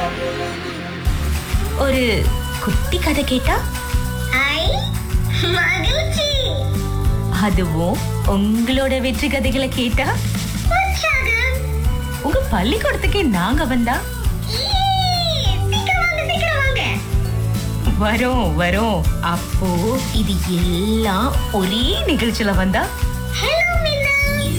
ஒரு குட்டி கதை கேட்டா ஐ மகிழ்ச்சி அதுவும் உங்களோட வெற்றி கதைகளை கேட்டா உற்சாகம் உங்க பள்ளிக்கூடத்துக்கே நாங்க வந்தா ஈ, சீக்கிரம் வாங்க சீக்கிரம் வாங்க வரோம் வரோம் அப்போ இது எல்லாம் ஒரே நிகழ்ச்சியில வந்தா ஹலோ மின்னா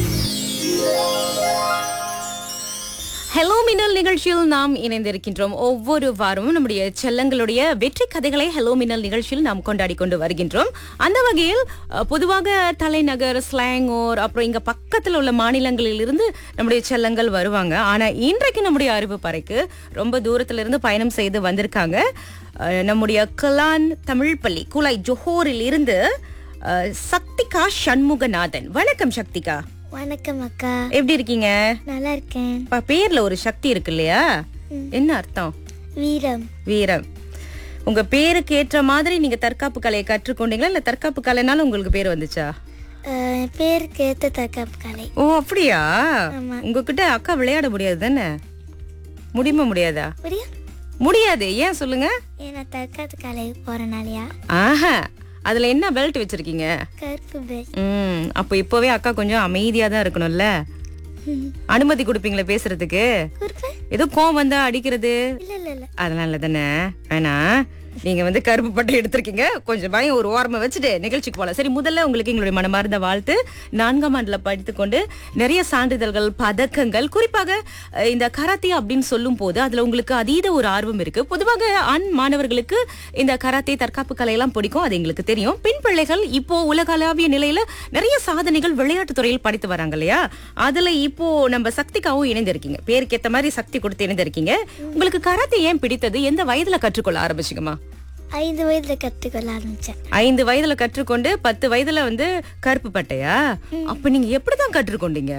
ஹலோ மின்னல் நிகழ்ச்சியில் நாம் இணைந்திருக்கின்றோம் ஒவ்வொரு வாரமும் நம்முடைய செல்லங்களுடைய வெற்றி கதைகளை ஹலோ மின்னல் நிகழ்ச்சியில் நாம் கொண்டாடி கொண்டு வருகின்றோம் அந்த வகையில் அஹ், பொதுவாக தலைநகர் ஸ்லாங்கோர் அப்புறம் இங்க பக்கத்தில் உள்ள மாநிலங்களில் இருந்து நம்முடைய செல்லங்கள் வருவாங்க ஆனா இன்றைக்கு நம்முடைய அறிவு பறைக்கு ரொம்ப தூரத்துல இருந்து பயணம் செய்து வந்திருக்காங்க அஹ், நம்முடைய கலான் தமிழ் பள்ளி குலாய் ஜொஹோரில் இருந்து அஹ், சக்திகா சண்முகநாதன் வணக்கம் சக்திகா வணக்கம் அக்கா எப்படி இருக்கீங்க நல்லா இருக்கேன் அப்பா, பேர்ல ஒரு சக்தி இருக்கு இல்லையா என்ன அர்த்தம் வீரம் வீரம் உங்க பேருக்கு ஏற்ற மாதிரி நீங்க தற்காப்பு கலையை கற்றுக்கொண்டீங்களா இல்ல தற்காப்பு கலைனால உங்களுக்கு பேர் வந்துச்சா அஹ், பேருக்கு ஏத்த தற்காப்பு கலை ஓ அப்படியா ஆமா. உங்ககிட்ட அக்கா விளையாட முடியாது தானே முடியுமா முடியாதா புரியா முடியாது ஏன் சொல்லுங்க ஏன்னா தற்காப்பு கலை போறனாலயா ஆஹா அதுல என்ன பெல்ட் வச்சிருக்கீங்க கருப்பு பெல் ம் அப்போ இப்போவே அக்கா கொஞ்சம் அமைதியா தான் இருக்கணும்ல அனுமதி கொடுப்பீங்களா பேசுறதுக்கு குறிப்பு ஏதோ கோவம் வந்தா அடிக்கிறது இல்ல இல்ல இல்ல அதனால தானே வேணா நீங்க வந்து கருப்பு பட்டை எடுத்திருக்கீங்க கொஞ்சம் பயம் ஒரு ஓரமா வச்சுட்டு நிகழ்ச்சிக்கு போலாம் சரி முதல்ல உங்களுக்கு எங்களுடைய மனமார்ந்த வாழ்த்து நான்காம் ஆண்டுல படித்துக்கொண்டு நிறைய சான்றிதழ்கள் பதக்கங்கள் குறிப்பாக அஹ், இந்த கராத்தே அப்படின்னு சொல்லும் போது அதுல உங்களுக்கு அதீத ஒரு ஆர்வம் இருக்கு பொதுவாக ஆண் மாணவர்களுக்கு இந்த கராத்தே தற்காப்பு கலையெல்லாம் பிடிக்கும் அது எங்களுக்கு தெரியும் பெண் பிள்ளைகள் இப்போ உலகளாவிய நிலையில நிறைய சாதனைகள் விளையாட்டு துறையில் படித்து வராங்க இல்லையா அதுல இப்போ நம்ம சக்திக்காவும் இணைந்திருக்கீங்க பேருக்கு ஏத்த மாதிரி சக்தி கொடுத்து இணைந்திருக்கீங்க உங்களுக்கு கராத்தே ஏன் பிடித்தது எந்த வயதுல கற்றுக்கொள்ள ஆரம்பிச்சிங்கம்மா ஐந்து வயதுல கத்துக்கொள்ள ஆரம்பிச்சேன் ஐந்து வயதுல கற்றுக்கொண்டு பத்து வயதுல வந்து கருப்பு பட்டையா அப்ப நீங்க எப்படிதான் கற்றுக்கொண்டீங்க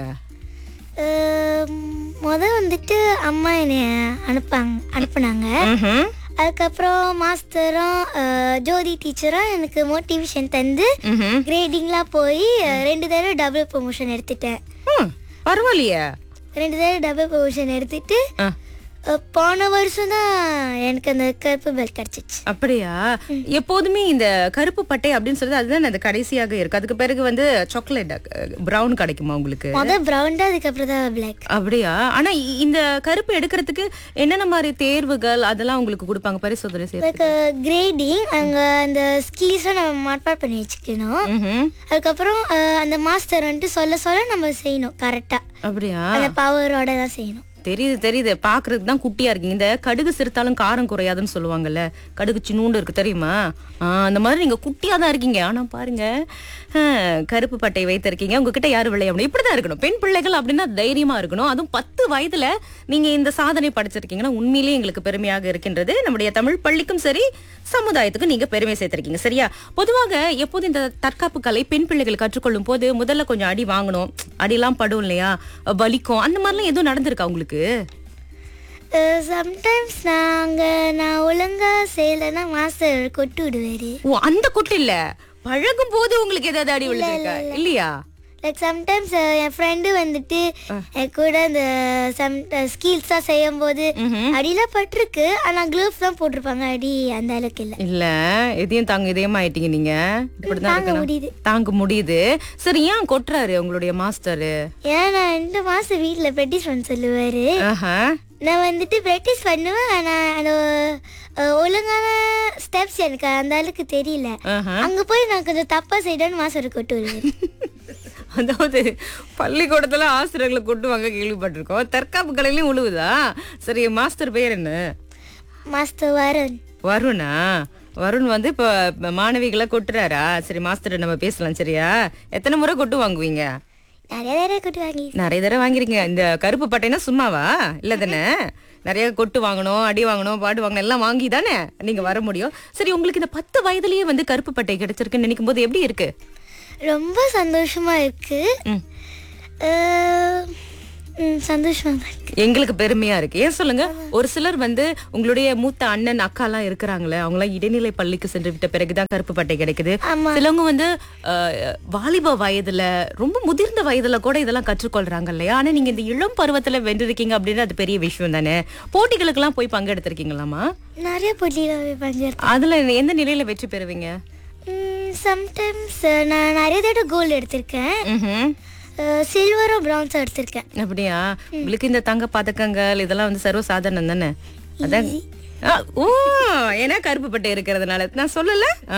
அஹ், முத வந்துட்டு அம்மா என்னை அனுப்பாங்க அனுப்புனாங்க ம்ஹும். அதுக்கப்புறம் மாஸ்டரும் அஹ், ஜோதி டீச்சரும் எனக்கு மோட்டிவேஷன் தந்து ம்ஹும். கிரேடிங்லாம் போய் அஹ், ரெண்டு தடவை டபுள் ப்ரொமோஷன் எடுத்துட்டேன் ம், பரவாயில்லையே ரெண்டு தடவை டபுள் ப்ரொமோஷன் எடுத்துட்டு ஆ, அஹ், போன வருஷம் தான் எனக்கு அந்த கருப்பு பெல் கிடச்சிச்சு அப்படியா எப்போதுமே இந்த கருப்பு பட்டை அப்படின்னு சொல்றது அதுதான் அந்த கடைசியாக இருக்கு அதுக்கு பிறகு வந்து சாக்லேட் பிரவுன் கிடைக்குமா உங்களுக்கு முத ப்ரௌன் அதுக்கப்புறம் தான் பிளாக் அப்படியா ஆனா இ- இந்த கருப்பு எடுக்கிறதுக்கு என்னென்ன மாதிரி தேர்வுகள் அதெல்லாம் உங்களுக்கு கொடுப்பாங்க பரிசோதனை செய்ய லைக் கிரேடிங் அங்கே அந்த ஸ்கில்ஸை நம்ம மாட்பாட் பண்ணி வச்சுக்கணும் ம்ஹும். அதுக்கப்புறம் அஹ், அந்த மாஸ்டர் வந்துட்டு சொல்ல சொல்ல நம்ம செய்யணும் கரெக்டாக அப்படியா அந்த பவரோட தான் செய்யணும் தெரியுது தெரியுது பாக்குறதுக்கு தான் குட்டியா இருக்கீங்க இந்த கடுகு சிறுத்தாலும் காரம் குறையாதுன்னு சொல்லுவாங்கல்ல கடுகு சின்னூண்டு இருக்கு தெரியுமா ஆ, அந்த மாதிரி நீங்க குட்டியா தான் இருக்கீங்க ஆனா பாருங்க ஆ, கருப்பு பட்டை வைத்திருக்கீங்க உங்ககிட்ட யாரு விளையாட முடியும் இப்படிதான் இருக்கணும் பெண் பிள்ளைகள் அப்படின்னா தைரியமா இருக்கணும் அதுவும் பத்து வயதுல நீங்க இந்த சாதனை படைச்சிருக்கீங்கன்னா உண்மையிலேயே எங்களுக்கு பெருமையாக இருக்கின்றது நம்முடைய தமிழ் பள்ளிக்கும் சரி சமுதாயத்துக்கும் நீங்க பெருமை சேர்த்திருக்கீங்க சரியா பொதுவாக எப்போது இந்த தற்காப்பு கலை பெண் பிள்ளைகள் கற்றுக்கொள்ளும் போது முதல்ல கொஞ்சம் அடி வாங்கணும் அடிலாம் படும் இல்லையா வலிக்கும் அந்த மாதிரிலாம் எதுவும் நடந்திருக்கா உங்களுக்கு சம்டைம்ஸ் நாங்கள் நான் ஒழுங்காக செய்யலைன்னா மாஸ்டர் கொட்டு விடுவார் ஓ அந்த கொட்டு இல்ல பழகும் போது உங்களுக்கு ஏதாவது அடி விழுந்திருக்கா இல்லையா லைக் சம்டைம்ஸ் என் ஃப்ரெண்டு வந்துட்டு என் கூட இந்த சம் ஸ்கில்ஸாக செய்யும் போது அடியெல்லாம் பட்டிருக்கு ஆனால் க்ளோவ்ஸ் தான் போட்டிருப்பாங்க அடி அந்த அளவுக்கு இல்லை இல்ல எதையும் தாங்க இதயமா ஆயிட்டீங்க நீங்க இப்படிதான் தாங்க இருக்கணும். முடியுது. தாங்க முடியுது சரி ஏன் கொட்டுறாரு உங்களுடைய மாஸ்டர் ஏன்னா நான் ரெண்டு மாதம் வீட்டில் ப்ராக்டிஸ் பண்ண சொல்லுவார் ஆஹா நான் வந்துட்டு ப்ராக்டிஸ் பண்ணுவேன் ஆனால் அந்த அஹ், ஒழுங்கான ஸ்டெப்ஸ் எனக்கு அந்த அளவுக்கு தெரியல ஆஹா. அங்கே போய் நான் கொஞ்சம் தப்பாக செய்யணும்னு மாஸ்டர் கொட்டு விடுவார் அதாவது பள்ளிக்கூடத்துல ஆசிரியர்களை கொட்டுவாங்க கேள்விப்பட்டிருக்கோம் தற்காப்பு கலையிலயும் உழுவுதா சரி மாஸ்டர் பேர் என்ன மாஸ்டர் வருண் வருணா வருண் வந்து இப்ப மாணவிகளை கொட்டுறாரா சரி மாஸ்டர் நம்ம பேசலாம் சரியா எத்தனை முறை கொட்டு வாங்குவீங்க நிறைய தடவை கொட்டு வாங்கி நிறைய தடவை வாங்கிருக்கீங்க இந்த கருப்பு பட்டைனா சும்மாவா இல்ல தானே நிறைய கொட்டு வாங்கணும் அடி வாங்கணும் பாட்டு வாங்கணும் எல்லாம் வாங்கி தானே நீங்க வர முடியும் சரி உங்களுக்கு இந்த பத்து வயதுலயே வந்து கருப்பு பட்டை கிடைச்சிருக்குன்னு நினைக்கும் போது எப்படி இருக்கு ரொம்ப சந்தோஷமா இருக்கு ம். அஹ், ம், சந்தோஷமா தான் இருக்கு எங்களுக்கு பெருமையா இருக்கு ஏன் சொல்லுங்க ஒரு சிலர் வந்து உங்களுடைய மூத்த அண்ணன் அக்கா எல்லாம் இருக்கிறாங்களே அவங்க எல்லாம் இடைநிலை பள்ளிக்கு சென்று விட்ட பிறகுதான் கருப்பு பட்டை கிடைக்குது ஆமா. சிலவங்க வந்து அஹ், வாலிப வயதுல ரொம்ப முதிர்ந்த வயதுல கூட இதெல்லாம் கற்றுக்கொள்றாங்க இல்லையா ஆனா நீங்க இந்த இளம் பருவத்துல வென்றிருக்கீங்க அப்படின்னு அது பெரிய விஷயம் தானே போட்டிகளுக்கு எல்லாம் போய் பங்கெடுத்திருக்கீங்களாமா நிறைய போட்டியில் போய் பங்கேற்க அதுல எந்த நிலையில வெற்றி பெறுவீங்க சம்டைம்ஸ் நான் நிறைய தடவை கோல்டு எடுத்திருக்கேன் ம்ஹும். சில்வரும் ப்ரௌன்ஸும் எடுத்திருக்கேன் அப்படியா உங்களுக்கு இந்த தங்க பதக்கங்கள் இதெல்லாம் வந்து சர்வ சாதாரணம் தானே அதான் ஆ, ஓ ஏன்னா கருப்பு பட்டை இருக்கிறதுனால நான் சொல்லல ஆ.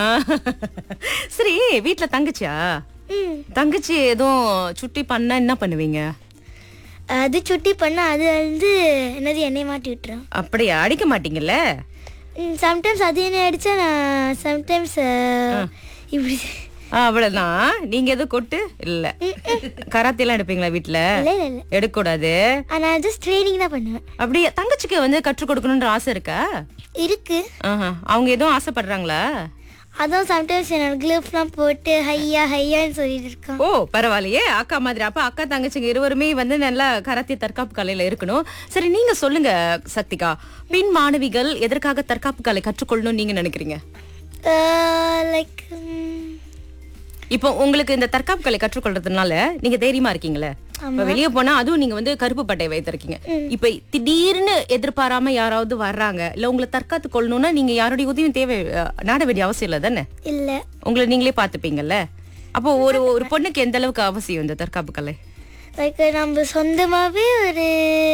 சரி வீட்ல தங்கச்சியா ம் தங்கச்சி எதுவும் சுட்டி பண்ணா என்ன பண்ணுவீங்க அது சுட்டி பண்ணால் அது வந்து என்னது எண்ணெய் மாட்டி விட்டுரும் அப்படியா அடிக்க மாட்டீங்கல்ல சம்டைம்ஸ் அது என்ன அடித்தா நான் சம்டைம்ஸ் இப்படி ஆ, அவ்வளவுதான் நீங்க எதுவும் கொட்டு இல்ல கராத்தே எல்லாம் எடுப்பீங்களா வீட்ல இல்லை இல்லை இல்லை எடுக்க கூடாது நான் ஜஸ்ட் ட்ரைனிங் தான் பண்ணுவேன் அப்படியே தங்கச்சிக்கு வந்து கற்றுக் கொடுக்கணும்ன்ற ஆசை இருக்கா இருக்கு ஆஹா. அவங்க எதுவும் ஆசைப்படுறாங்களா அதான் சம்டைம்ஸ் என்னோட க்ளவ்ஸ்லாம் போட்டு ஹையா ஹையான்னு சொல்லிட்டு இருக்கான் ஓ பரவாயில்லையே அக்கா மாதிரி அப்ப அக்கா தங்கச்சிங்க இருவருமே வந்து நல்லா கராத்தே தற்காப்பு கலையில இருக்கணும் சரி நீங்க சொல்லுங்க சக்திகா பெண் மாணவிகள் எதற்காக தற்காப்பு கலை கற்றுக்கொள்ளணும்னு நீங்க நினைக்கிறீங்க லைக் இப்போ உங்களுக்கு இந்த தற்காப்பு கலை கற்றுக்கொள்றதுனால நீங்க தைரியமா இருக்கீங்களே இப்ப வெளிய போனா அதுவும் நீங்க வந்து கருப்பு பட்டை வைத்திருக்கீங்க இப்ப திடீர்னு எதிர்பாராம யாராவது வர்றாங்க இல்ல உங்களை தற்காத்து கொள்ளணும்னா நீங்க யாருடைய உதவியும் தேவை அஹ், நாட வேண்டிய அவசியம் இல்ல தானே இல்லை உங்களை நீங்களே பாத்துப்பீங்கல்ல அப்போ ஒரு ஒரு பொண்ணுக்கு எந்த அளவுக்கு அவசியம் இந்த தற்காப்பு கலை லைக் நம்ம சொந்தமாகவே ஒரு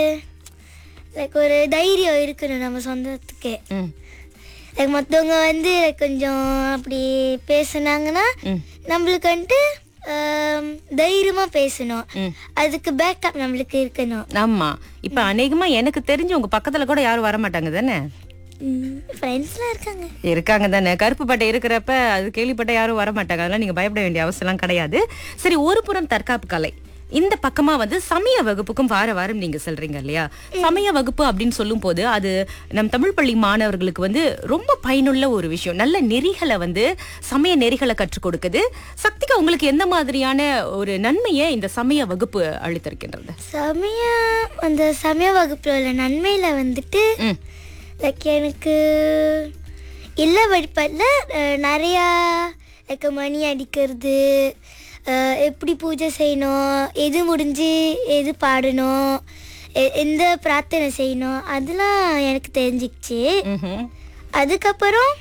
லைக் ஒரு தைரியம் இருக்கணும் நம்ம சொந்தத்துக்கே ம் லைக் மற்றவங்க வந்து like கொஞ்சம் அப்படி பேசுனாங்கன்னா ம் நம்மளுக்கு வந்துட்டு ஆம், தைரியமா பேசணும் ம். அதுக்கு பேக்கப் நம்மளுக்கு இருக்கணும் ஆமா இப்ப அநேகமா எனக்கு தெரிஞ்சு உங்க பக்கத்துல கூட யாரும் வர மாட்டாங்க தானே ஃப்ரெண்ட்ஸ்லாம் இருக்காங்க இருக்காங்க தானே கருப்பு பட்டை இருக்கிறப்ப அது கேள்விப்பட்ட யாரும் வர மாட்டாங்க அதெல்லாம் நீங்க பயப்பட வேண்டிய அவசியம்லாம் கிடையாது சரி ஒரு புறம் தற்காப்பு கலை இந்த பக்கமா வந்து சமய வகுப்புக்கும் வார வாரம் நீங்க சொல்றீங்க இல்லையா சமய வகுப்பு அப்படின்னு சொல்லும் போது அது நம் தமிழ் பள்ளி மாணவர்களுக்கு வந்து ரொம்ப பயனுள்ள ஒரு விஷயம் நல்ல நெறிகளை வந்து சமய நெறிகளை கற்றுக் கொடுக்குது சக்திகா உங்களுக்கு எந்த மாதிரியான ஒரு நன்மையை இந்த சமய வகுப்பு அளித்திருக்கின்றது சமய அந்த சமய வகுப்புல உள்ள நன்மையில வந்துட்டு ம் லைக் எனக்கு இல்ல வழிபாட்டில் நிறையா லைக் மணி அடிக்கிறது அஹ், எப்படி பூஜை செய்யணும் எது முடிஞ்சு எது பாடணும் எ- எந்த பிரார்த்தனை செய்யணும் அதெல்லாம் எனக்கு தெரிஞ்சிக்கிச்சு ம்ஹும். அதுக்கப்புறம்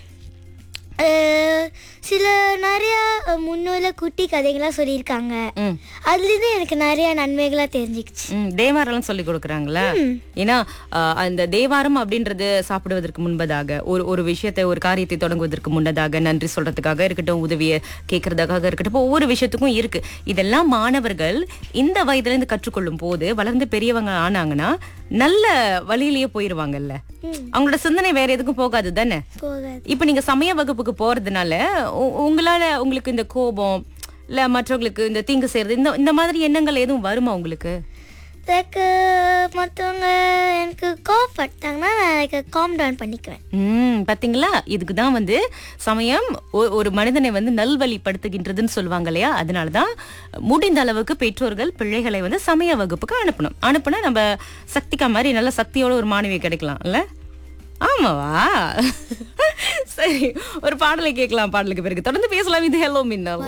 அஹ், சில நிறையா முன்னோல குட்டி கதைகள்லாம் சொல்லியிருக்காங்க ம் அதுலேருந்து எனக்கு நிறையா நன்மைகளாக தெரிஞ்சிக்கிச்சு ம், தேவாரம்லாம் சொல்லி கொடுக்குறாங்களா ஏன்னா ஆஹ், அந்த தேவாரம் அப்படின்றது சாப்பிடுவதற்கு முன்பதாக ஒரு ஒரு விஷயத்தை ஒரு காரியத்தை தொடங்குவதற்கு முன்னதாக நன்றி சொல்றதுக்காக இருக்கட்டும் உதவியை கேட்கறதுக்காக இருக்கட்டும் இப்போ ஒவ்வொரு விஷயத்துக்கும் இருக்கு இதெல்லாம் மாணவர்கள் இந்த வயதுல இருந்து கற்றுக்கொள்ளும் போது வளர்ந்து பெரியவங்க ஆனாங்கன்னா நல்ல வழியிலேயே போயிருவாங்கல்ல அவங்களோட சிந்தனை வேற எதுக்கும் போகாது தானே போகாது இப்ப நீங்க சமய வகுப்புக்கு போறதுனால உ- உங்களால உங்களுக்கு இந்த கோபம் இல்ல மற்றவங்களுக்கு இந்த தீங்கு செய்யறது இந்த இந்த மாதிரி எண்ணங்கள் எதுவும் வருமா உங்களுக்கு லைக் மற்றவங்க எனக்கு கோவப்பட்டாங்கன்னா நான் லைக் காம் டவுன் பண்ணிக்குவேன் ம் பாத்தீங்களா இதுக்கு தான் வந்து சமயம் ஒ- ஒரு மனிதனை வந்து நல்வழிப்படுத்துகின்றதுன்னு சொல்லுவாங்க இல்லையா அதனால தான் முடிந்த அளவுக்கு பெற்றோர்கள் பிள்ளைகளை வந்து சமய வகுப்புக்கு அனுப்பணும் அனுப்புனா நம்ம சக்திக்கா மாதிரி நல்ல சக்தியோட ஒரு மாணவி கிடைக்கலாம் இல்ல ஆமாவா சரி ஒரு பாடலை கேட்கலாம் பாடலுக்கு பிறகு தொடர்ந்து பேசலாம் இது ஹெலோ மின்னல்